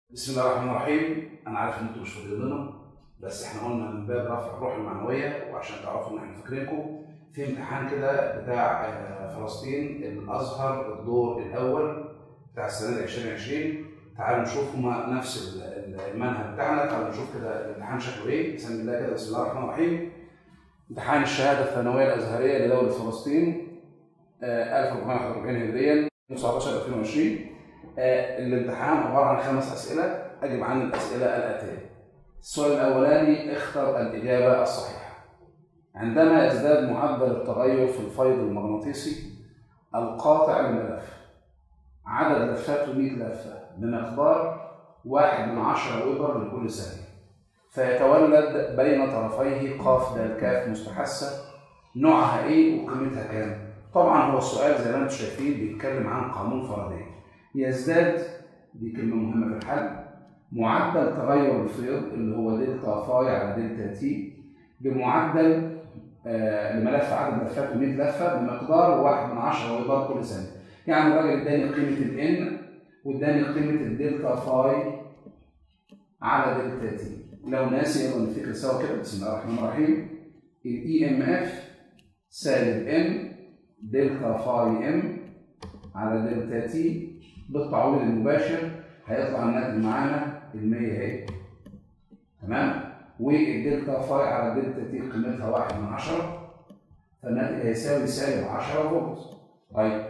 بسم الله الرحمن الرحيم انا عارف ان انتم مش فاضيين لنا بس احنا قلنا من باب رفع الروح المعنويه وعشان تعرفوا ان احنا فاكرينكم في امتحان كده بتاع آه، فلسطين الازهر الدور الاول بتاع السنه 2020 تعالوا نشوف هما نفس ال- ال- المنهج بتاعنا تعالوا نشوف كده الامتحان شكله ايه بسم الله كده بسم الله الرحمن الرحيم امتحان الشهاده الثانويه الازهريه لدوله فلسطين آه، 1441 هجريا 19 2020 آه، الامتحان عباره عن خمس اسئله اجب عن الاسئله الاتيه. السؤال الاولاني اختر الاجابه الصحيحه. عندما يزداد معدل التغير في الفيض المغناطيسي القاطع للملف عدد لفاته 100 لفه بمقدار واحد من عشرة ويبر لكل ثانية فيتولد بين طرفيه قاف د كاف مستحثة نوعها ايه وقيمتها كام؟ طبعا هو السؤال زي ما انتم شايفين بيتكلم عن قانون فردي يزداد دي كلمة مهمة في الحل معدل تغير الفيض اللي هو دلتا فاي على دلتا تي بمعدل آه لملف عدد لفاته 100 لفة بمقدار 1 من 10 ويبار كل ثانية يعني الراجل اداني قيمة الان واداني قيمة الدلتا فاي على دلتا تي لو ناسي يلا نفتكر سوا كده بسم الله الرحمن الرحيم الاي ام اف سالب ام دلتا فاي ام على دلتا تي بالتعويض المباشر هيطلع الناتج معانا ال 100 اهي تمام والدلتا فاي على دلتا تي قيمتها 1 من 10 فالناتج هيساوي سالب 10 فولت طيب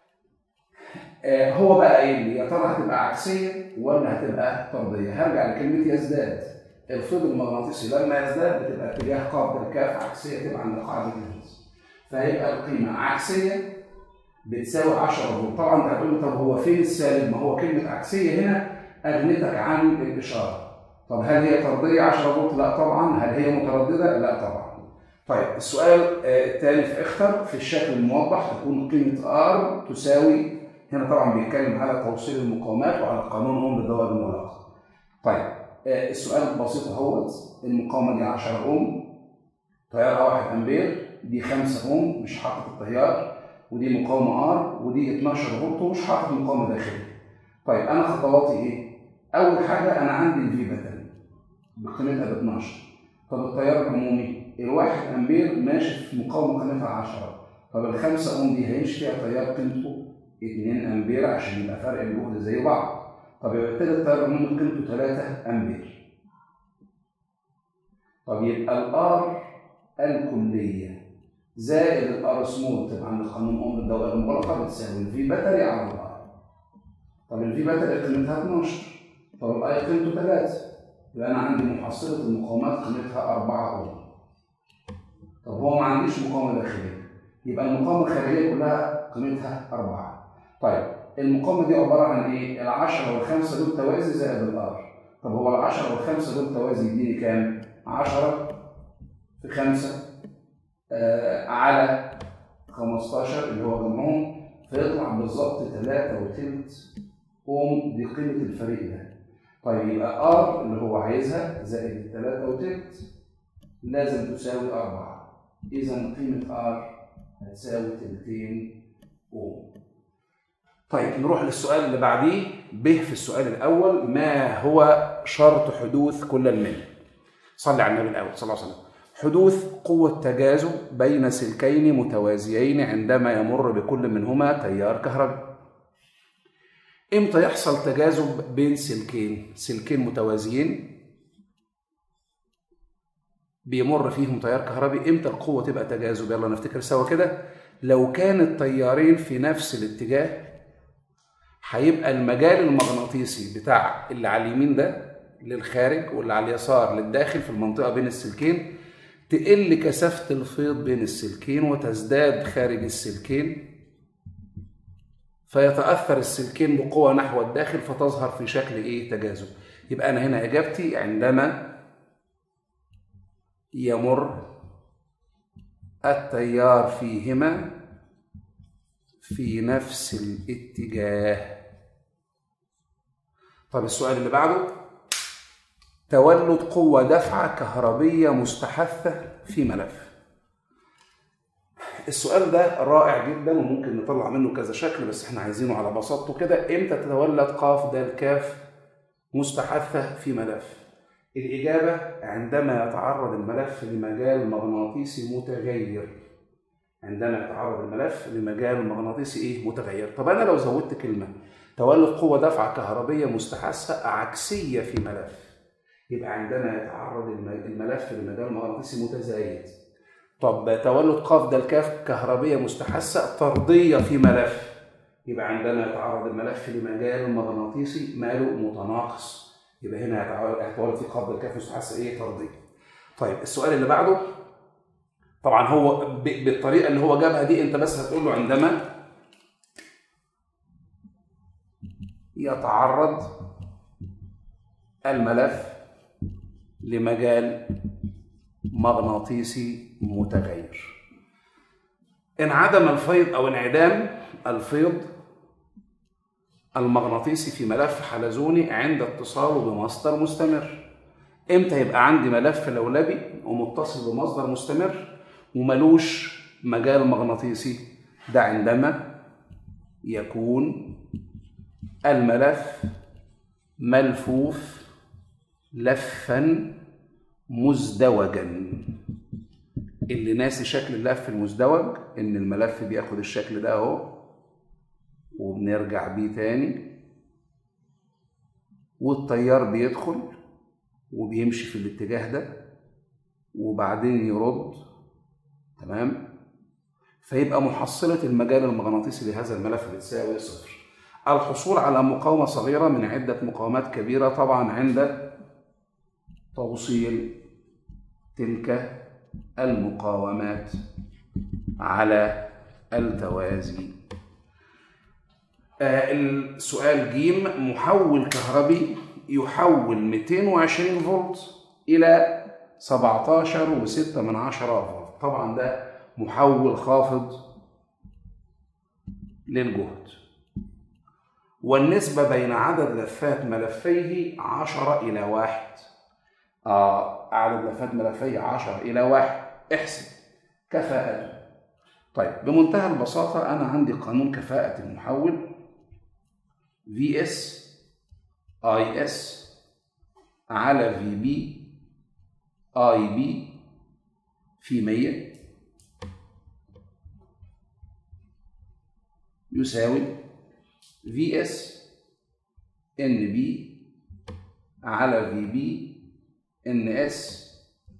آه هو بقى قايل لي يا ترى هتبقى عكسيه ولا هتبقى طرديه؟ هرجع لكلمه يزداد الفيض المغناطيسي لما يزداد بتبقى اتجاه قابل الكاف عكسيه تبقى عند قاعده الهندسه فهيبقى القيمه عكسيه بتساوي 10 فولت طبعا انت هتقول لي طب هو فين السالب ما هو كلمه عكسيه هنا اغنتك عن الاشاره طب هل هي طرديه 10 فولت لا طبعا هل هي متردده لا طبعا طيب السؤال آه، الثاني في اختر في الشكل الموضح تكون قيمه ار تساوي هنا طبعا بيتكلم على توصيل المقاومات وعلى قانون اوم للدوائر المغلقه طيب آه، السؤال بسيط اهوت المقاومه دي 10 اوم تيارها 1 امبير دي 5 اوم مش حاطط التيار ودي مقاومه ار ودي 12 فولت ومش حاطط مقاومه داخليه. طيب انا خطواتي ايه؟ اول حاجه انا عندي الفي باتري بقيمتها ب 12 طب التيار العمومي الواحد امبير ماشي في مقاومه قيمتها 10 طب الخمسه اوم دي هيمشي فيها تيار قيمته 2 امبير عشان يبقى فرق الجهد زي بعض. طب يبقى بالتالي التيار العمومي قيمته 3 امبير. طب يبقى الار الكليه زائد الار سمول تبقى عند قانون اوم الدوائر المغلقه بتساوي الفي باتري على الار. طب الفي باتري قيمتها 12 طب الاي قيمته 3 يبقى انا عندي محصله المقاومات قيمتها 4 اوم. طب هو ما عنديش مقاومه داخليه يبقى المقاومه الخارجيه كلها قيمتها 4. طيب المقاومه دي عباره عن ايه؟ ال 10 والخمسه دول توازي زائد الار. طب هو ال 10 والخمسه دول توازي يديني كام؟ 10 في 5 آه على 15 اللي هو جمعهم فيطلع بالظبط 3 وتلت اوم دي قيمه الفريق ده. طيب يبقى ار اللي هو عايزها زائد 3 وتلت لازم تساوي 4 اذا قيمه ار هتساوي تلتين اوم. طيب نروح للسؤال اللي بعديه ب في السؤال الاول ما هو شرط حدوث كل من؟ صلي على النبي الاول صلى الله عليه وسلم. حدوث قوة تجاذب بين سلكين متوازيين عندما يمر بكل منهما تيار كهربي. امتى يحصل تجاذب بين سلكين؟ سلكين متوازيين بيمر فيهم تيار كهربي، امتى القوة تبقى تجاذب؟ يلا نفتكر سوا كده. لو كان التيارين في نفس الاتجاه هيبقى المجال المغناطيسي بتاع اللي على اليمين ده للخارج واللي على اليسار للداخل في المنطقة بين السلكين تقل كثافة الفيض بين السلكين وتزداد خارج السلكين فيتأثر السلكين بقوة نحو الداخل فتظهر في شكل إيه تجاذب يبقى أنا هنا إجابتي عندما يمر التيار فيهما في نفس الاتجاه طب السؤال اللي بعده تولد قوة دفعة كهربية مستحثة في ملف السؤال ده رائع جدا وممكن نطلع منه كذا شكل بس احنا عايزينه على بساطته كده امتى تتولد قاف د كاف مستحثة في ملف الإجابة عندما يتعرض الملف لمجال مغناطيسي متغير عندما يتعرض الملف لمجال مغناطيسي ايه متغير طب انا لو زودت كلمه تولد قوه دفعه كهربيه مستحثه عكسيه في ملف يبقى عندما يتعرض الملف لمجال مغناطيسي متزايد طب تولد قاف ده الكاف كهربيه مستحثه طرديه في ملف يبقى عندما يتعرض الملف لمجال مغناطيسي ماله متناقص يبقى هنا هيتولد في قاف ده الكاف مستحثه ايه طرديه طيب السؤال اللي بعده طبعا هو بالطريقه اللي هو جابها دي انت بس هتقول له عندما يتعرض الملف لمجال مغناطيسي متغير انعدم الفيض او انعدام الفيض المغناطيسي في ملف حلزوني عند اتصاله بمصدر مستمر امتى يبقى عندي ملف لولبي ومتصل بمصدر مستمر وملوش مجال مغناطيسي ده عندما يكون الملف ملفوف لفا مزدوجا اللي ناسي شكل اللف المزدوج ان الملف بياخد الشكل ده اهو وبنرجع بيه تاني والتيار بيدخل وبيمشي في الاتجاه ده وبعدين يرد تمام فيبقى محصلة المجال المغناطيسي لهذا الملف بتساوي صفر الحصول على مقاومة صغيرة من عدة مقاومات كبيرة طبعا عند توصيل تلك المقاومات على التوازي آه السؤال جيم محول كهربي يحول 220 فولت إلى 17 و6 من عشرة فولت طبعا ده محول خافض للجهد والنسبة بين عدد لفات ملفيه 10 إلى واحد آه عدد لفات ملفيه 10 إلى واحد احسب كفاءته طيب بمنتهى البساطة أنا عندي قانون كفاءة المحول VS IS على VB IB في 100 يساوي VS NB على VB NS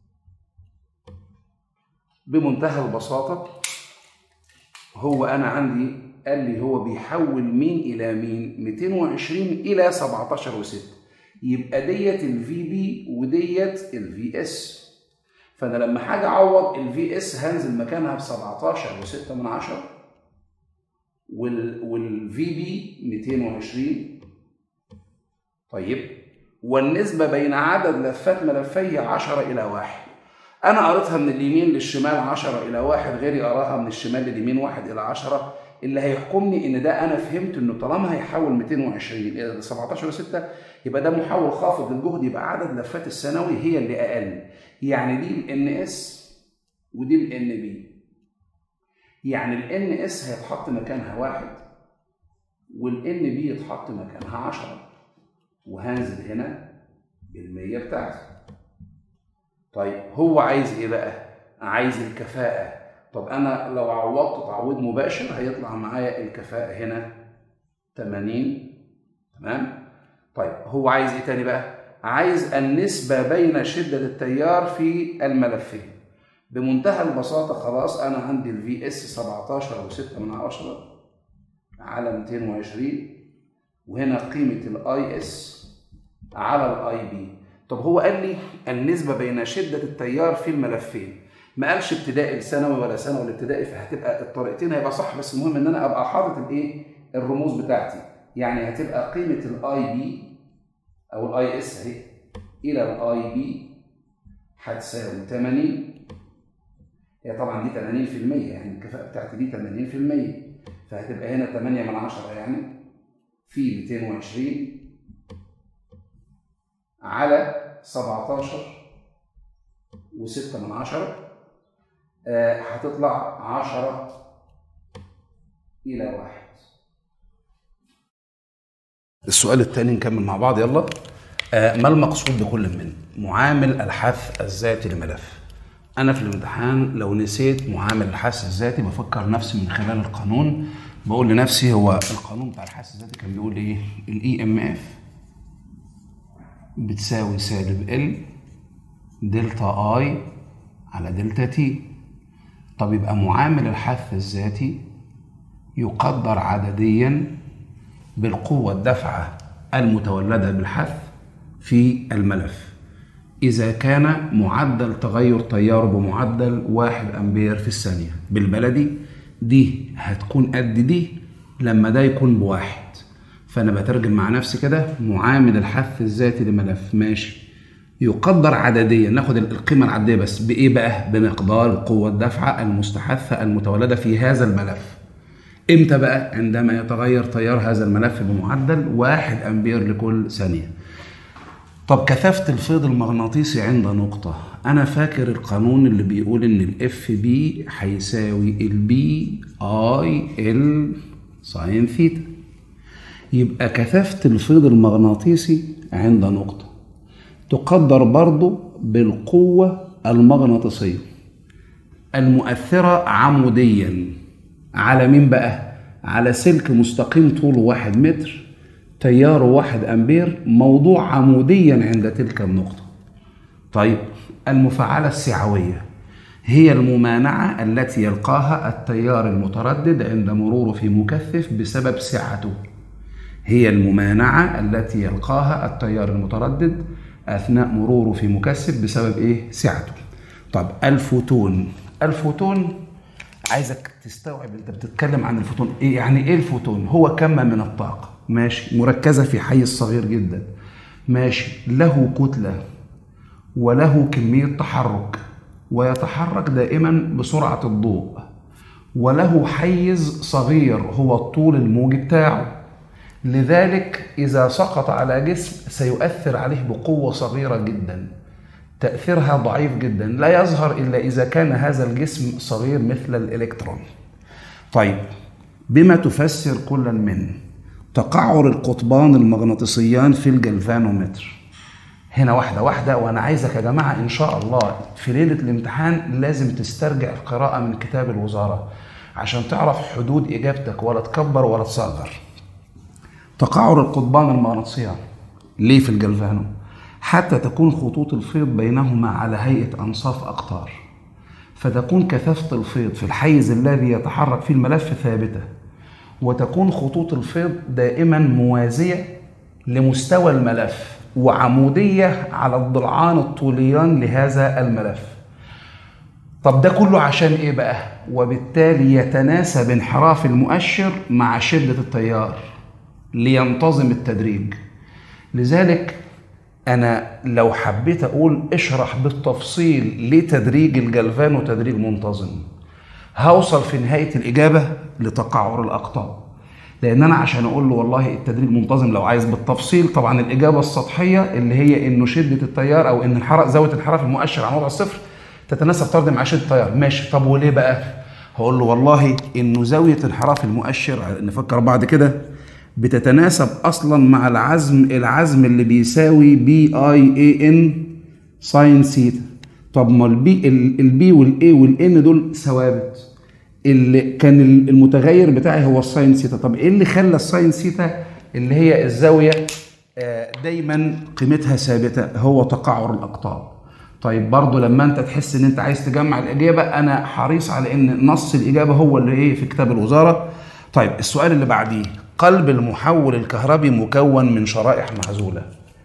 بمنتهى البساطة هو أنا عندي قال لي هو بيحول مين إلى مين 220 إلى 17 و6 يبقى ديت الفي بي وديت الفي اس فانا لما حاجه اعوض الفي اس هنزل مكانها ب 17 و6 من 10 وال والفي بي 220 طيب والنسبه بين عدد لفات ملفي 10 الى 1 انا قريتها من اليمين للشمال 10 الى 1 غيري قراها من الشمال لليمين 1 الى 10 اللي هيحكمني ان ده انا فهمت انه طالما هيحول 220 الى 17 و6 يبقى ده محول خافض للجهد يبقى عدد لفات الثانوي هي اللي اقل يعني دي الان اس ودي الان بي يعني الان اس هيتحط مكانها واحد والان بي يتحط مكانها 10 وهنزل هنا بالمية بتاعتي طيب هو عايز ايه بقى؟ عايز الكفاءة طب انا لو عوضت تعويض مباشر هيطلع معايا الكفاءة هنا 80 تمام؟ طيب هو عايز ايه تاني بقى؟ عايز النسبة بين شدة التيار في الملفين بمنتهى البساطة خلاص أنا عندي الفي اس 17 و6 من 10 على 220 وهنا قيمة الاي اس على الاي بي طب هو قال لي النسبة بين شدة التيار في الملفين ما قالش ابتدائي لثانوي ولا ثانوي لابتدائي فهتبقى الطريقتين هيبقى صح بس المهم ان انا ابقى حاطط الايه الرموز بتاعتي يعني هتبقى قيمة الاي بي او الاي اس اهي الى الاي بي هتساوي 80 هي طبعا دي 80% يعني الكفاءة بتاعتي دي 80% فهتبقى هنا 8 من 10 يعني في 220 على 17 و6 من 10 آه هتطلع 10 إلى 1 السؤال الثاني نكمل مع بعض يلا آه، ما المقصود بكل من معامل الحث الذاتي لملف انا في الامتحان لو نسيت معامل الحث الذاتي بفكر نفسي من خلال القانون بقول لنفسي هو القانون بتاع الحث الذاتي كان بيقول ايه الاي ام اف بتساوي سالب ال دلتا اي على دلتا تي طب يبقى معامل الحث الذاتي يقدر عدديا بالقوة الدافعة المتولدة بالحث في الملف إذا كان معدل تغير تيار بمعدل واحد أمبير في الثانية بالبلدي دي هتكون قد دي لما ده يكون بواحد فأنا بترجم مع نفسي كده معامل الحث الذاتي لملف ماشي يقدر عدديا ناخد القيمة العددية بس بإيه بقى؟ بمقدار القوة الدافعة المستحثة المتولدة في هذا الملف امتى بقى؟ عندما يتغير تيار هذا الملف بمعدل واحد أمبير لكل ثانية طب كثافة الفيض المغناطيسي عند نقطة أنا فاكر القانون اللي بيقول إن الاف بي هيساوي البي اي ال ساين ثيتا يبقى كثافة الفيض المغناطيسي عند نقطة تقدر برضو بالقوة المغناطيسية المؤثرة عموديا على مين بقى؟ على سلك مستقيم طوله واحد متر تياره واحد أمبير موضوع عموديا عند تلك النقطة طيب المفاعلة السعوية هي الممانعة التي يلقاها التيار المتردد عند مروره في مكثف بسبب سعته هي الممانعة التي يلقاها التيار المتردد أثناء مروره في مكثف بسبب إيه؟ سعته طب الفوتون الفوتون عايزك تستوعب انت بتتكلم عن الفوتون ايه يعني ايه الفوتون هو كم من الطاقه ماشي مركزه في حيز صغير جدا ماشي له كتله وله كميه تحرك ويتحرك دائما بسرعه الضوء وله حيز صغير هو الطول الموجي بتاعه لذلك اذا سقط على جسم سيؤثر عليه بقوه صغيره جدا تأثيرها ضعيف جدا لا يظهر إلا إذا كان هذا الجسم صغير مثل الإلكترون طيب بما تفسر كل من تقعر القطبان المغناطيسيان في الجلفانومتر هنا واحدة واحدة وأنا عايزك يا جماعة إن شاء الله في ليلة الامتحان لازم تسترجع القراءة من كتاب الوزارة عشان تعرف حدود إجابتك ولا تكبر ولا تصغر تقعر القطبان المغناطيسيان ليه في الجلفانو؟ حتى تكون خطوط الفيض بينهما على هيئة أنصاف أقطار فتكون كثافة الفيض في الحيز الذي يتحرك فيه الملف ثابتة وتكون خطوط الفيض دائما موازية لمستوى الملف وعمودية على الضلعان الطوليان لهذا الملف طب ده كله عشان ايه بقى وبالتالي يتناسب انحراف المؤشر مع شدة التيار لينتظم التدريج لذلك انا لو حبيت اقول اشرح بالتفصيل ليه تدريج الجلفانو تدريج منتظم هوصل في نهايه الاجابه لتقعر الاقطاب لان انا عشان اقول له والله التدريج منتظم لو عايز بالتفصيل طبعا الاجابه السطحيه اللي هي انه شده التيار او ان انحراف زاويه انحراف المؤشر عن وضع الصفر تتناسب طرد مع شده التيار ماشي طب وليه بقى هقول له والله انه زاويه انحراف المؤشر نفكر بعد كده بتتناسب اصلا مع العزم العزم اللي بيساوي بي اي اي ان ساين سيتا طب ما البي البي والاي والان دول ثوابت اللي كان المتغير بتاعي هو الساين سيتا طب ايه اللي خلى الساين سيتا اللي هي الزاويه دايما قيمتها ثابته هو تقعر الاقطاب طيب برضه لما انت تحس ان انت عايز تجمع الاجابه انا حريص على ان نص الاجابه هو اللي ايه في كتاب الوزاره طيب السؤال اللي بعديه قلب المحول الكهربي مكون من شرائح معزولة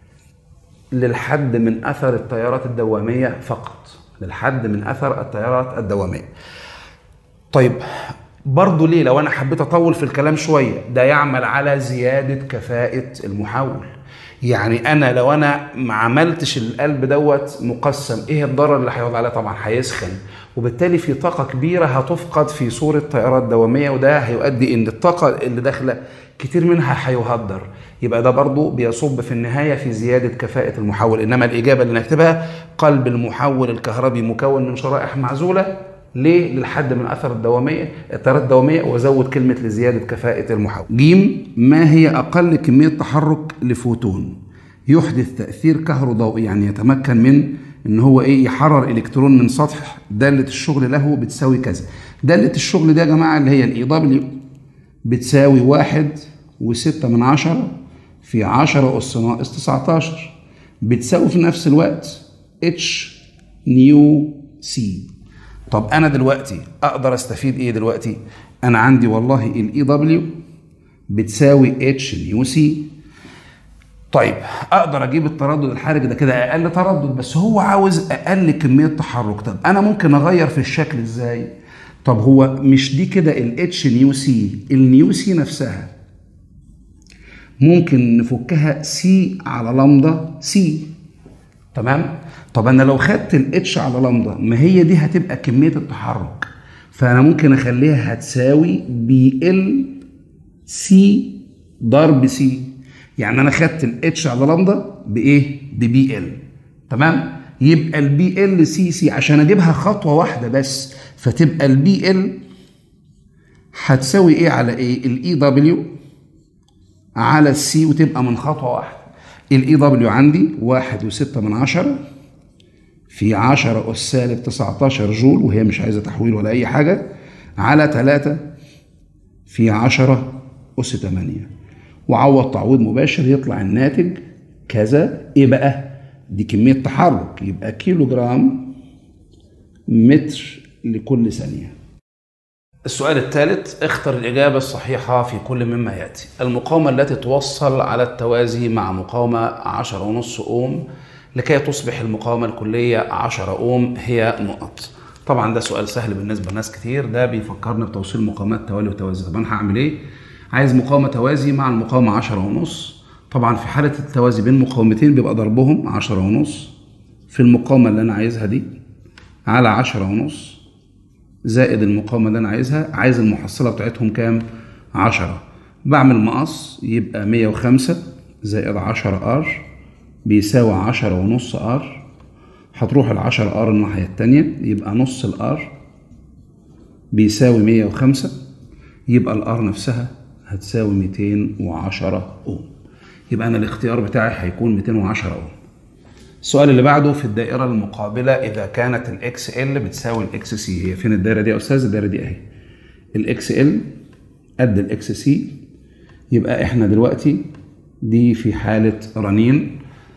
للحد من أثر التيارات الدوامية فقط للحد من أثر التيارات الدوامية طيب برضه ليه لو أنا حبيت أطول في الكلام شوية ده يعمل على زيادة كفاءة المحول يعني أنا لو أنا ما عملتش القلب دوت مقسم إيه الضرر اللي هيقعد عليه طبعا هيسخن وبالتالي في طاقة كبيرة هتفقد في صورة تيارات دوامية وده هيؤدي إن الطاقة اللي داخلة كتير منها هيهدر يبقى ده برضو بيصب في النهاية في زيادة كفاءة المحول إنما الإجابة اللي نكتبها قلب المحول الكهربي مكون من شرائح معزولة ليه للحد من أثر الدوامية التيارات الدوامية وزود كلمة لزيادة كفاءة المحول جيم ما هي أقل كمية تحرك لفوتون يحدث تاثير كهروضوئي يعني يتمكن من ان هو ايه يحرر الكترون من سطح داله الشغل له بتساوي كذا داله الشغل دي يا جماعه اللي هي الاي دبليو بتساوي واحد وستة من عشرة في عشرة أس ناقص تسعتاشر بتساوي في نفس الوقت اتش نيو سي طب أنا دلوقتي أقدر أستفيد إيه دلوقتي؟ أنا عندي والله الإي دبليو بتساوي اتش نيو سي طيب اقدر اجيب التردد الحرج ده كده اقل تردد بس هو عاوز اقل كميه تحرك طب انا ممكن اغير في الشكل ازاي طب هو مش دي كده الاتش نيو سي النيو سي نفسها ممكن نفكها سي على لامدا سي تمام طب انا لو خدت الاتش على لامدا ما هي دي هتبقى كميه التحرك فانا ممكن اخليها هتساوي بي ال سي ضرب سي يعني انا خدت الاتش على لامدا بايه ببي ال تمام يبقى البي ال سي سي عشان اجيبها خطوه واحده بس فتبقى البي ال هتساوي ايه على ايه الاي دبليو على السي وتبقى من خطوه واحده الاي دبليو عندي واحد وستة من عشرة في عشرة أس سالب 19 جول وهي مش عايزة تحويل ولا أي حاجة على 3 في 10 أس 8 وعوض تعويض مباشر يطلع الناتج كذا ايه بقى دي كميه تحرك يبقى كيلو جرام متر لكل ثانيه السؤال الثالث اختر الإجابة الصحيحة في كل مما يأتي المقاومة التي توصل على التوازي مع مقاومة 10.5 أوم لكي تصبح المقاومة الكلية 10 أوم هي نقط طبعا ده سؤال سهل بالنسبة لناس كتير ده بيفكرنا بتوصيل مقاومات توالي وتوازي طب أنا هعمل إيه؟ عايز مقاومة توازي مع المقاومة عشرة ونص طبعا في حالة التوازي بين مقاومتين بيبقى ضربهم عشرة ونص في المقاومة اللي أنا عايزها دي على عشرة ونص زائد المقاومة اللي أنا عايزها عايز المحصلة بتاعتهم كام؟ عشرة بعمل مقص يبقى مية وخمسة زائد عشرة ار بيساوي عشرة ونص ار هتروح العشرة ار الناحية التانية يبقى نص الار بيساوي مية وخمسة يبقى الار نفسها هتساوي 210 اوم يبقى انا الاختيار بتاعي هيكون 210 اوم السؤال اللي بعده في الدائره المقابله اذا كانت الاكس ال بتساوي الاكس سي هي فين الدايره دي يا استاذ الدايره دي اهي الاكس ال قد الاكس سي يبقى احنا دلوقتي دي في حاله رنين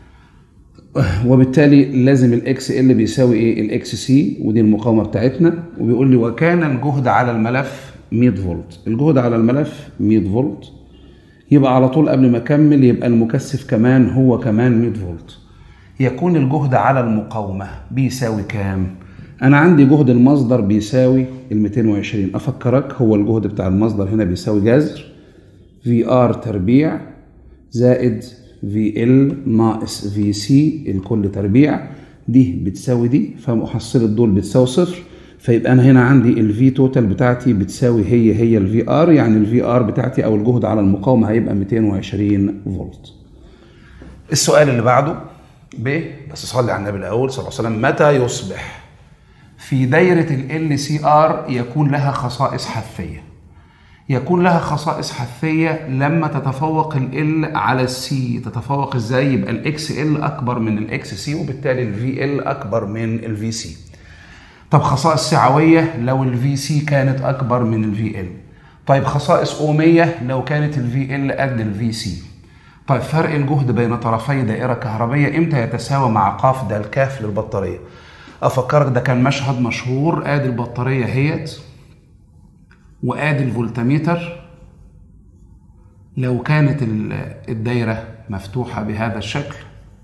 وبالتالي لازم الاكس ال بيساوي ايه الاكس سي ودي المقاومه بتاعتنا وبيقول لي وكان الجهد على الملف 100 فولت الجهد على الملف 100 فولت يبقى على طول قبل ما اكمل يبقى المكثف كمان هو كمان 100 فولت يكون الجهد على المقاومة بيساوي كام؟ أنا عندي جهد المصدر بيساوي ال 220 أفكرك هو الجهد بتاع المصدر هنا بيساوي جذر في ار تربيع زائد في ال ناقص في سي الكل تربيع دي بتساوي دي فمحصلة دول بتساوي صفر فيبقى انا هنا عندي الفي توتال بتاعتي بتساوي هي هي الفي ار يعني الفي ار بتاعتي او الجهد على المقاومه هيبقى 220 فولت. السؤال اللي بعده ب بس صلي على النبي الاول صلى الله عليه وسلم متى يصبح في دايره ال سي ار يكون لها خصائص حثيه. يكون لها خصائص حثيه لما تتفوق ال على السي تتفوق ازاي يبقى الاكس ال اكبر من الاكس سي وبالتالي الفي ال اكبر من الفي سي. طب خصائص سعوية لو الفي سي كانت أكبر من الفي ال طيب خصائص أومية لو كانت الفي ال قد الفي سي طيب فرق الجهد بين طرفي دائرة كهربية إمتى يتساوى مع قاف ده الكاف للبطارية أفكرك ده كان مشهد مشهور آدي البطارية هيت وآدي الفولتميتر لو كانت الدايرة مفتوحة بهذا الشكل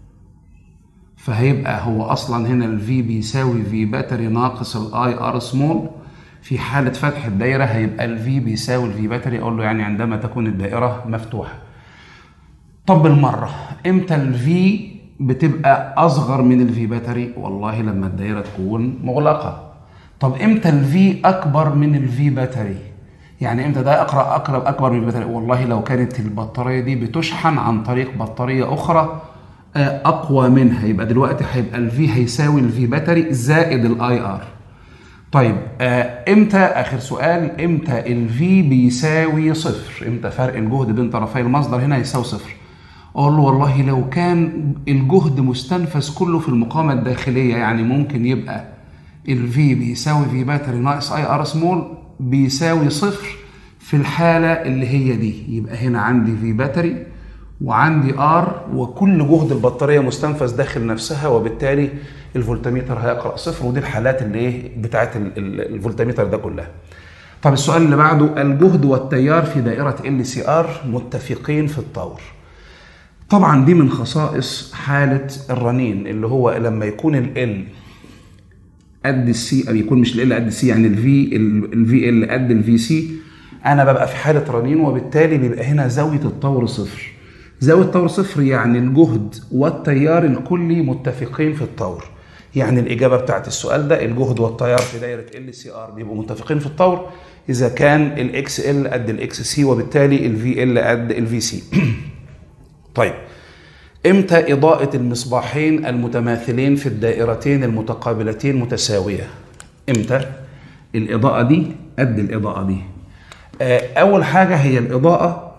فهيبقى هو اصلا هنا الفي بيساوي في باتري ناقص الاي ار سمول في حالة فتح الدايرة هيبقى الفي بيساوي الفي باتري اقول له يعني عندما تكون الدائرة مفتوحة. طب بالمرة امتى الفي بتبقى اصغر من الفي باتري؟ والله لما الدايرة تكون مغلقة. طب امتى الفي اكبر من الفي باتري؟ يعني امتى ده اقرا اقرب اكبر من الباتري؟ والله لو كانت البطارية دي بتشحن عن طريق بطارية اخرى اقوى منها يبقى دلوقتي هيبقى الفي هيساوي الفي باتري زائد الاي ار طيب آه امتى اخر سؤال امتى الفي بيساوي صفر امتى فرق الجهد بين طرفي المصدر هنا يساوي صفر اقول له والله لو كان الجهد مستنفذ كله في المقاومه الداخليه يعني ممكن يبقى الفي بيساوي في باتري ناقص اي ار سمول بيساوي صفر في الحاله اللي هي دي يبقى هنا عندي في باتري وعندي ار وكل جهد البطاريه مستنفذ داخل نفسها وبالتالي الفولتميتر هيقرا صفر ودي الحالات اللي ايه بتاعت الفولتميتر ده كلها. طب السؤال اللي بعده الجهد والتيار في دائره ال سي ار متفقين في الطور. طبعا دي من خصائص حاله الرنين اللي هو لما يكون ال قد السي او يكون مش ال قد السي يعني الفي الفي ال قد الفي سي انا ببقى في حاله رنين وبالتالي بيبقى هنا زاويه الطور صفر. زاويه الطور صفر يعني الجهد والتيار الكلي متفقين في الطور. يعني الاجابه بتاعت السؤال ده الجهد والتيار في دايره ال سي ار بيبقوا متفقين في الطور اذا كان الاكس ال قد الاكس سي وبالتالي الفي ال قد الفي سي. طيب امتى اضاءه المصباحين المتماثلين في الدائرتين المتقابلتين متساويه؟ امتى؟ الاضاءه دي قد الاضاءه دي. اول حاجه هي الاضاءه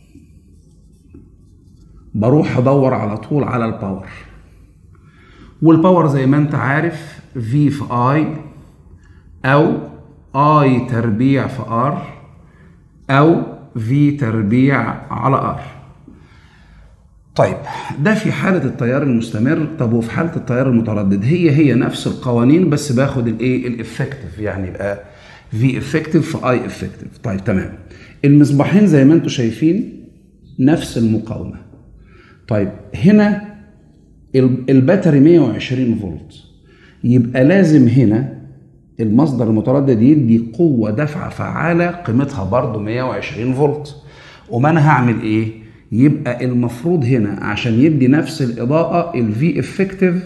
بروح ادور على طول على الباور والباور زي ما انت عارف في في اي او اي تربيع في ار او في تربيع على ار طيب ده في حالة التيار المستمر طب وفي حالة التيار المتردد هي هي نفس القوانين بس باخد الايه الافكتيف يعني يبقى في افكتيف في اي افكتيف طيب تمام المصباحين زي ما انتم شايفين نفس المقاومة طيب هنا الباتري 120 فولت يبقى لازم هنا المصدر المتردد يدي قوة دفعة فعالة قيمتها برضو 120 فولت وما انا هعمل ايه يبقى المفروض هنا عشان يدي نفس الإضاءة الفي افكتيف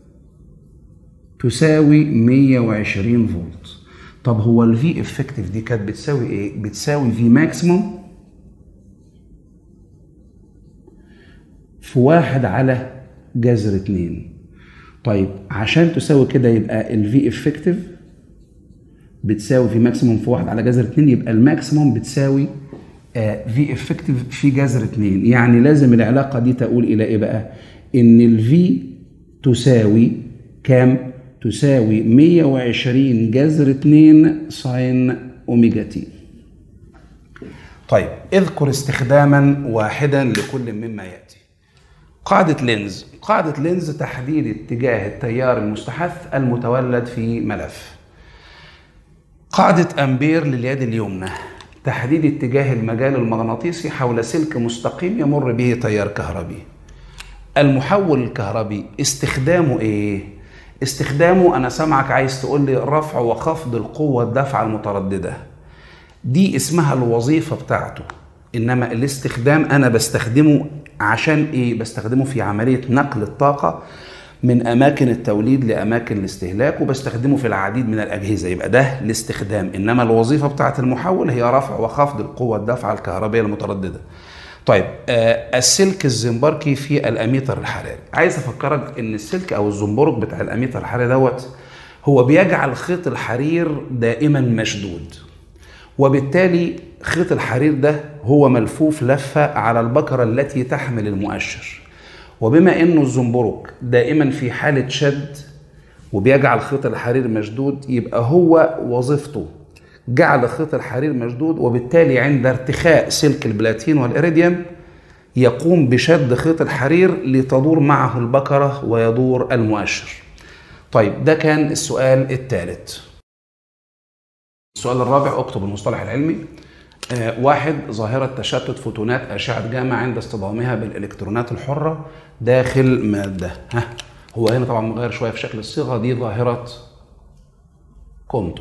تساوي 120 فولت طب هو الفي افكتيف دي كانت بتساوي ايه بتساوي في ماكسيموم في واحد على جذر اتنين طيب عشان تساوي كده يبقى الفي افكتيف بتساوي في ماكسيموم في واحد على جذر اتنين يبقى الماكسيموم بتساوي في افكتيف في جذر اتنين يعني لازم العلاقة دي تقول إلى إيه بقى؟ إن الفي تساوي كام؟ تساوي 120 جذر 2 ساين أوميجا تي. طيب اذكر استخداما واحدا لكل مما يأتي. قاعدة لينز، قاعدة لينز تحديد اتجاه التيار المستحث المتولد في ملف. قاعدة أمبير لليد اليمنى تحديد اتجاه المجال المغناطيسي حول سلك مستقيم يمر به تيار كهربي. المحول الكهربي استخدامه ايه؟ استخدامه انا سامعك عايز تقول لي رفع وخفض القوة الدافعة المترددة. دي اسمها الوظيفة بتاعته. انما الاستخدام انا بستخدمه عشان ايه؟ بستخدمه في عملية نقل الطاقة من اماكن التوليد لاماكن الاستهلاك وبستخدمه في العديد من الاجهزه يبقى ده الاستخدام انما الوظيفه بتاعه المحول هي رفع وخفض القوه الدافعه الكهربائيه المتردده طيب آه السلك الزنبركي في الاميتر الحراري عايز افكرك ان السلك او الزنبرك بتاع الاميتر الحراري دوت هو بيجعل خيط الحرير دائما مشدود وبالتالي خيط الحرير ده هو ملفوف لفه على البكره التي تحمل المؤشر وبما انه الزنبرك دائما في حاله شد وبيجعل خيط الحرير مشدود يبقى هو وظيفته جعل خيط الحرير مشدود وبالتالي عند ارتخاء سلك البلاتين والإريديوم يقوم بشد خيط الحرير لتدور معه البكرة ويدور المؤشر طيب ده كان السؤال الثالث السؤال الرابع اكتب المصطلح العلمي آه واحد ظاهرة تشتت فوتونات أشعة جاما عند اصطدامها بالإلكترونات الحرة داخل مادة ها هو هنا طبعا مغير شوية في شكل الصيغة دي ظاهرة كومتون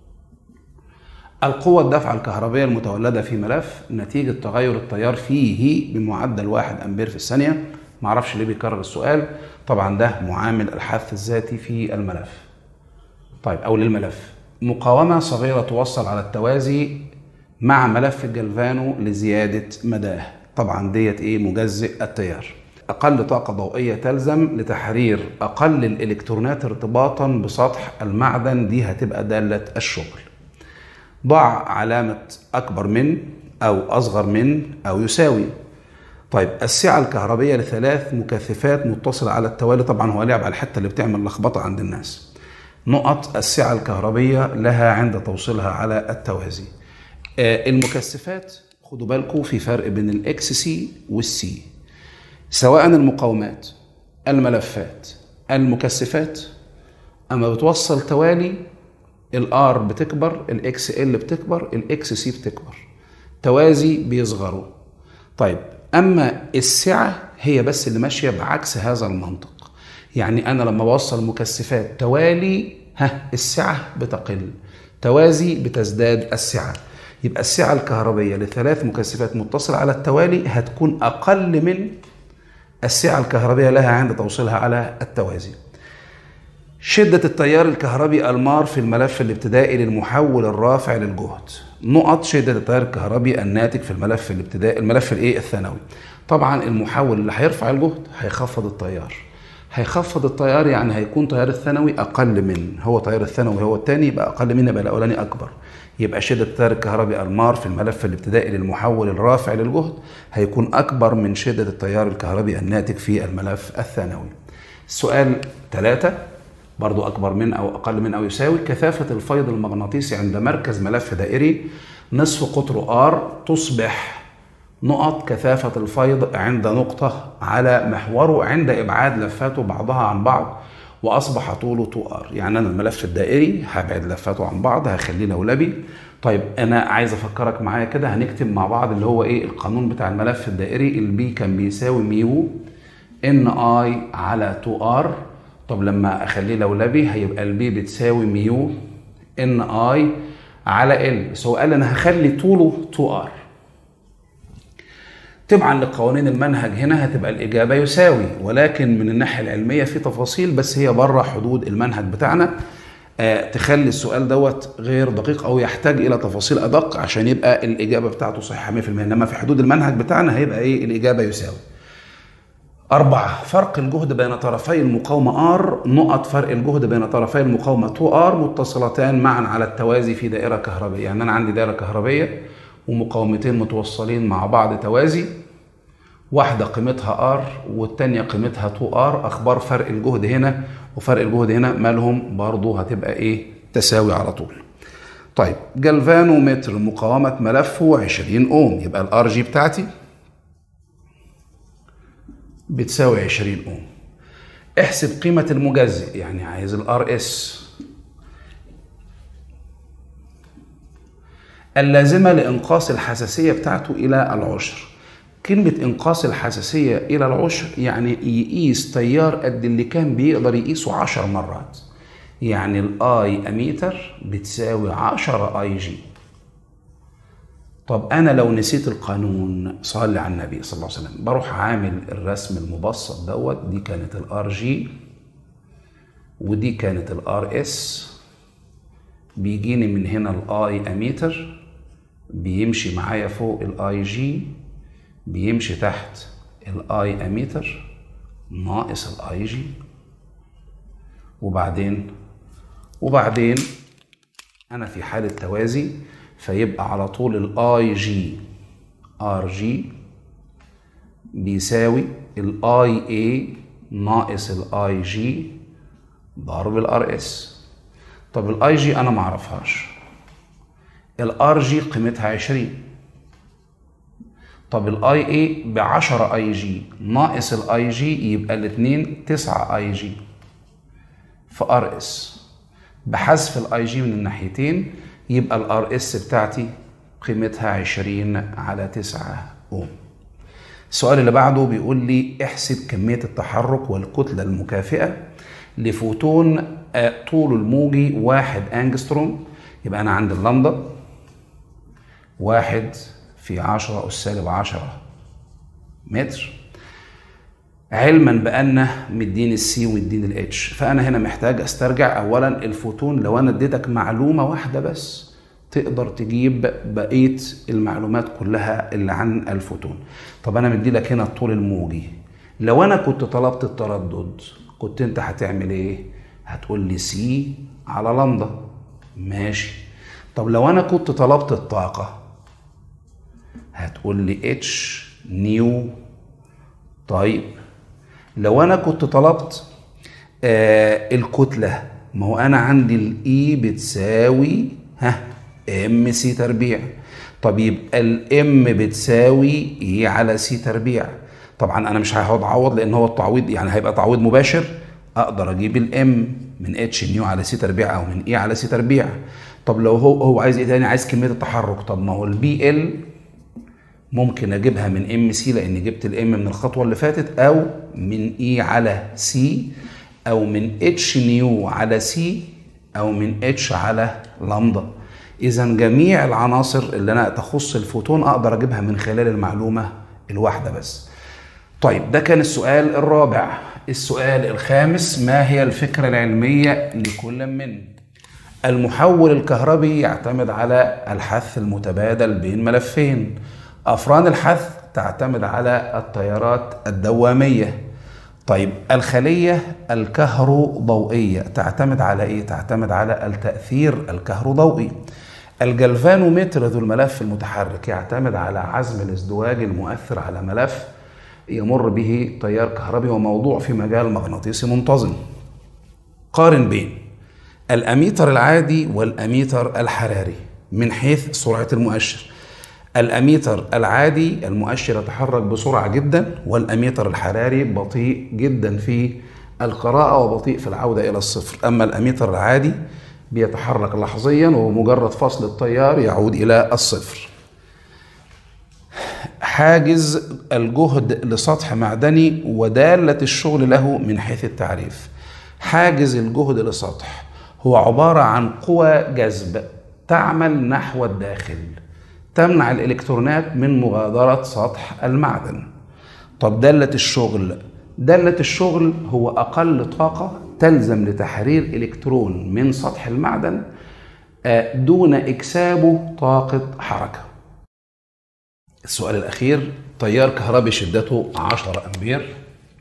القوة الدفعة الكهربية المتولدة في ملف نتيجة تغير التيار فيه بمعدل واحد أمبير في الثانية معرفش ليه بيكرر السؤال طبعا ده معامل الحث الذاتي في الملف طيب أو للملف مقاومة صغيرة توصل على التوازي مع ملف الجلفانو لزيادة مداه طبعا ديت ايه مجزئ التيار أقل طاقة ضوئية تلزم لتحرير أقل الإلكترونات ارتباطا بسطح المعدن دي هتبقى دالة الشغل ضع علامة أكبر من أو أصغر من أو يساوي طيب السعة الكهربية لثلاث مكثفات متصلة على التوالي طبعا هو لعب على الحتة اللي بتعمل لخبطة عند الناس نقط السعة الكهربية لها عند توصيلها على التوازي آه، المكثفات خدوا بالكم في فرق بين الاكس سي والسي سواء المقاومات الملفات المكثفات اما بتوصل توالي الار بتكبر الاكس ال بتكبر الاكس سي بتكبر توازي بيصغروا طيب اما السعه هي بس اللي ماشيه بعكس هذا المنطق يعني انا لما بوصل مكثفات توالي ها السعه بتقل توازي بتزداد السعه يبقى السعه الكهربيه لثلاث مكثفات متصله على التوالي هتكون اقل من السعه الكهربيه لها عند توصيلها على التوازي شدة التيار الكهربي المار في الملف الابتدائي للمحول الرافع للجهد نقط شدة التيار الكهربي الناتج في الملف الابتدائي الملف الايه الثانوي طبعا المحول اللي هيرفع الجهد هيخفض التيار هيخفض التيار يعني هيكون تيار الثانوي اقل من هو تيار الثانوي هو الثاني يبقى اقل من يبقى الاولاني اكبر يبقى شدة التيار الكهربي المار في الملف الابتدائي للمحول الرافع للجهد هيكون اكبر من شدة التيار الكهربي الناتج في الملف الثانوي السؤال ثلاثة برضو أكبر من أو أقل من أو يساوي كثافة الفيض المغناطيسي عند مركز ملف دائري نصف قطره R تصبح نقط كثافة الفيض عند نقطة على محوره عند إبعاد لفاته بعضها عن بعض وأصبح طوله 2R يعني أنا الملف الدائري هبعد لفاته عن بعض هخليه لولبي طيب أنا عايز أفكرك معايا كده هنكتب مع بعض اللي هو إيه القانون بتاع الملف الدائري البي كان بيساوي ميو ان اي على 2 ار طب لما اخليه لولبي هيبقى البي بتساوي ميو ان اي على ال بس هو قال انا هخلي طوله 2 ار طبعا لقوانين المنهج هنا هتبقى الاجابه يساوي ولكن من الناحيه العلميه في تفاصيل بس هي بره حدود المنهج بتاعنا آه تخلي السؤال دوت غير دقيق او يحتاج الى تفاصيل ادق عشان يبقى الاجابه بتاعته صحيحه 100% انما في حدود المنهج بتاعنا هيبقى ايه الاجابه يساوي أربعة فرق الجهد بين طرفي المقاومة R نقط فرق الجهد بين طرفي المقاومة 2R متصلتان معا على التوازي في دائرة كهربية يعني أنا عندي دائرة كهربية ومقاومتين متوصلين مع بعض توازي واحدة قيمتها R والتانية قيمتها 2R أخبار فرق الجهد هنا وفرق الجهد هنا مالهم برضو هتبقى إيه تساوي على طول طيب جلفانومتر مقاومة ملفه 20 أوم يبقى الار جي بتاعتي بتساوي 20 اوم احسب قيمة المجزئ يعني عايز الار اس اللازمة لإنقاص الحساسية بتاعته إلى العشر كلمة إنقاص الحساسية إلى العشر يعني يقيس تيار قد اللي كان بيقدر يقيسه عشر مرات يعني الآي أميتر بتساوي عشرة آي جي طب انا لو نسيت القانون صلي على النبي صلى الله عليه وسلم بروح عامل الرسم المبسط دوت دي كانت الار جي ودي كانت الار اس بيجيني من هنا الاي اميتر بيمشي معايا فوق الاي جي بيمشي تحت الاي اميتر ناقص الاي جي وبعدين وبعدين انا في حاله توازي فيبقى على طول الاي جي ار جي بيساوي الاي اي ناقص الاي جي ضرب الار اس طب الاي جي انا معرفهاش الار جي قيمتها 20 طب الاي اي ب 10 اي جي ناقص الاي جي يبقى الاثنين 9 اي جي في ار اس بحذف الاي جي من الناحيتين يبقى الار اس بتاعتي قيمتها 20 على 9 اوم السؤال اللي بعده بيقول لي احسب كمية التحرك والكتلة المكافئة لفوتون طوله الموجي واحد انجستروم يبقى انا عندي اللمبة واحد في عشرة أس سالب عشرة متر علما بان مديني السي ومديني الاتش فانا هنا محتاج استرجع اولا الفوتون لو انا اديتك معلومه واحده بس تقدر تجيب بقيه المعلومات كلها اللي عن الفوتون طب انا مدي لك هنا الطول الموجي لو انا كنت طلبت التردد كنت انت هتعمل ايه هتقول لي سي على لمدا ماشي طب لو انا كنت طلبت الطاقه هتقول لي اتش نيو طيب لو انا كنت طلبت آه الكتله ما هو انا عندي الاي بتساوي ها ام سي تربيع طب يبقى الام بتساوي اي على سي تربيع طبعا انا مش هقعد اعوض لان هو التعويض يعني هيبقى تعويض مباشر اقدر اجيب الام من اتش نيو على سي تربيع او من اي على سي تربيع طب لو هو هو عايز ايه تاني عايز كميه التحرك طب ما هو البي ال ممكن اجيبها من ام سي لان جبت الام من الخطوه اللي فاتت او من اي على سي او من اتش نيو على سي او من اتش على لامدا اذا جميع العناصر اللي انا تخص الفوتون اقدر اجيبها من خلال المعلومه الواحده بس طيب ده كان السؤال الرابع السؤال الخامس ما هي الفكره العلميه لكل من المحول الكهربي يعتمد على الحث المتبادل بين ملفين افران الحث تعتمد على التيارات الدواميه طيب الخليه الكهروضوئيه تعتمد على ايه تعتمد على التاثير الكهروضوئي الجلفانومتر ذو الملف المتحرك يعتمد على عزم الازدواج المؤثر على ملف يمر به تيار كهربي وموضوع في مجال مغناطيسي منتظم قارن بين الاميتر العادي والاميتر الحراري من حيث سرعه المؤشر الاميتر العادي المؤشر يتحرك بسرعه جدا والاميتر الحراري بطيء جدا في القراءه وبطيء في العوده الى الصفر اما الاميتر العادي بيتحرك لحظيا ومجرد فصل التيار يعود الى الصفر حاجز الجهد لسطح معدني ودالة الشغل له من حيث التعريف حاجز الجهد لسطح هو عبارة عن قوى جذب تعمل نحو الداخل تمنع الإلكترونات من مغادرة سطح المعدن طب دالة الشغل دالة الشغل هو أقل طاقة تلزم لتحرير إلكترون من سطح المعدن دون إكسابه طاقة حركة السؤال الأخير تيار كهربي شدته 10 أمبير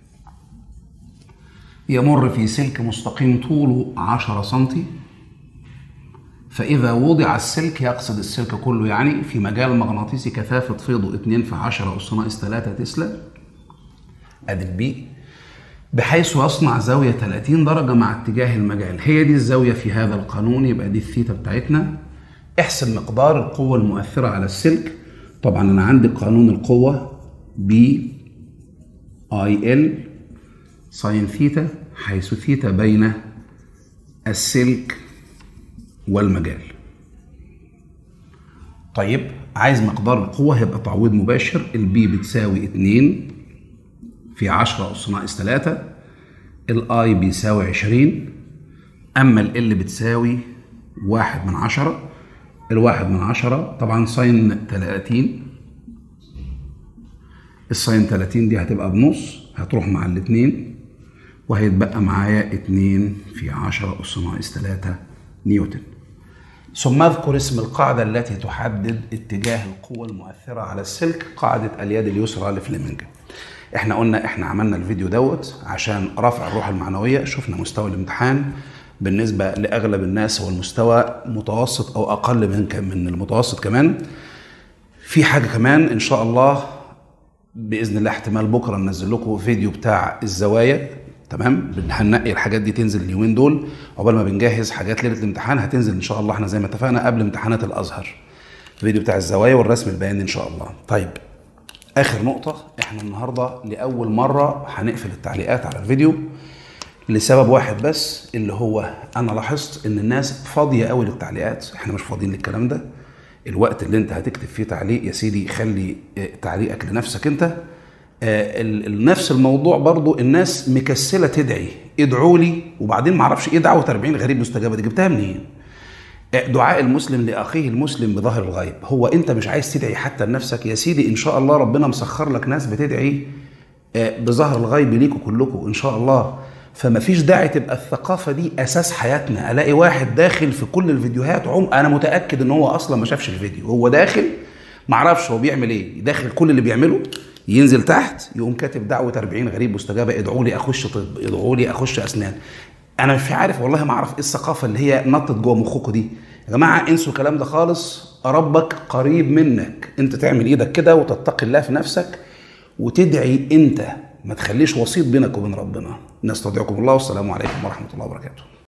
يمر في سلك مستقيم طوله 10 سنتي فإذا وضع السلك يقصد السلك كله يعني في مجال مغناطيسي كثافة فيضه 2 في 10 أس ناقص 3 تسلا أدي البي بحيث يصنع زاوية 30 درجة مع اتجاه المجال هي دي الزاوية في هذا القانون يبقى دي الثيتا بتاعتنا احسب مقدار القوة المؤثرة على السلك طبعا أنا عندي قانون القوة B I L ساين ثيتا حيث ثيتا بين السلك والمجال طيب عايز مقدار القوة هيبقى تعويض مباشر البي بتساوي 2 في 10 أس ناقص 3 الاي بيساوي 20 أما ال بتساوي 1 من 10 الواحد من 10 طبعا ساين 30 الساين 30 دي هتبقى بنص هتروح مع الاتنين وهيتبقى معايا 2 في 10 أس ناقص 3 نيوتن ثم اذكر اسم القاعدة التي تحدد اتجاه القوة المؤثرة على السلك قاعدة اليد اليسرى لفليمنج احنا قلنا احنا عملنا الفيديو دوت عشان رفع الروح المعنوية شفنا مستوى الامتحان بالنسبة لأغلب الناس هو المستوى متوسط أو أقل من من المتوسط كمان في حاجة كمان إن شاء الله بإذن الله احتمال بكرة ننزل لكم فيديو بتاع الزوايا تمام هننقي الحاجات دي تنزل اليومين دول عقبال ما بنجهز حاجات ليله الامتحان هتنزل ان شاء الله احنا زي ما اتفقنا قبل امتحانات الازهر الفيديو بتاع الزوايا والرسم البياني ان شاء الله طيب اخر نقطه احنا النهارده لاول مره هنقفل التعليقات على الفيديو لسبب واحد بس اللي هو انا لاحظت ان الناس فاضيه قوي للتعليقات احنا مش فاضيين للكلام ده الوقت اللي انت هتكتب فيه تعليق يا سيدي خلي تعليقك لنفسك انت نفس الموضوع برضو الناس مكسله تدعي ادعوا لي وبعدين ما اعرفش ايه دعوه 40 غريب مستجابه دي جبتها منين؟ دعاء المسلم لاخيه المسلم بظهر الغيب هو انت مش عايز تدعي حتى لنفسك يا سيدي ان شاء الله ربنا مسخر لك ناس بتدعي بظهر الغيب ليكوا كلكم ان شاء الله فما فيش داعي تبقى الثقافه دي اساس حياتنا الاقي واحد داخل في كل الفيديوهات عم انا متاكد ان هو اصلا ما شافش الفيديو هو داخل ما اعرفش هو بيعمل ايه داخل كل اللي بيعمله ينزل تحت يقوم كاتب دعوه 40 غريب مستجابه ادعوا لي اخش طب ادعوا لي اخش اسنان انا مش عارف والله ما اعرف ايه الثقافه اللي هي نطت جوه مخكم دي يا جماعه انسوا الكلام ده خالص ربك قريب منك انت تعمل ايدك كده وتتقي الله في نفسك وتدعي انت ما تخليش وسيط بينك وبين ربنا نستودعكم الله والسلام عليكم ورحمه الله وبركاته